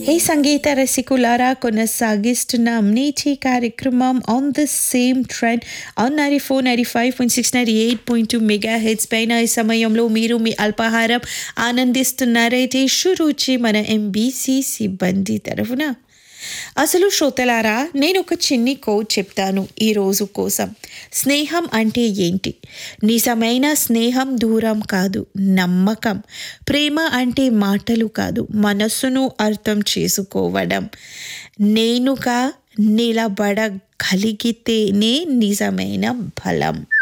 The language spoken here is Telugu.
హే సంగీత రసికులారా కొనసాగిస్తున్నాం నేటి కార్యక్రమం on the same trend on ninety four ninety five point six ninety eight point two megahertz పైన ఈ సమయంలో మీరు మీ అల్పాహారం ఆనందిస్తున్నారైతే షురూచి మన ఎంబీసీ సిబ్బంది తరఫున అసలు శ్రోతలారా నేను ఒక చిన్ని కోడ్ చెప్తాను ఈరోజు కోసం స్నేహం అంటే ఏంటి నిజమైన స్నేహం దూరం కాదు నమ్మకం ప్రేమ అంటే మాటలు కాదు మనస్సును అర్థం చేసుకోవడం నేనుగా నిలబడగలిగితేనే నిజమైన బలం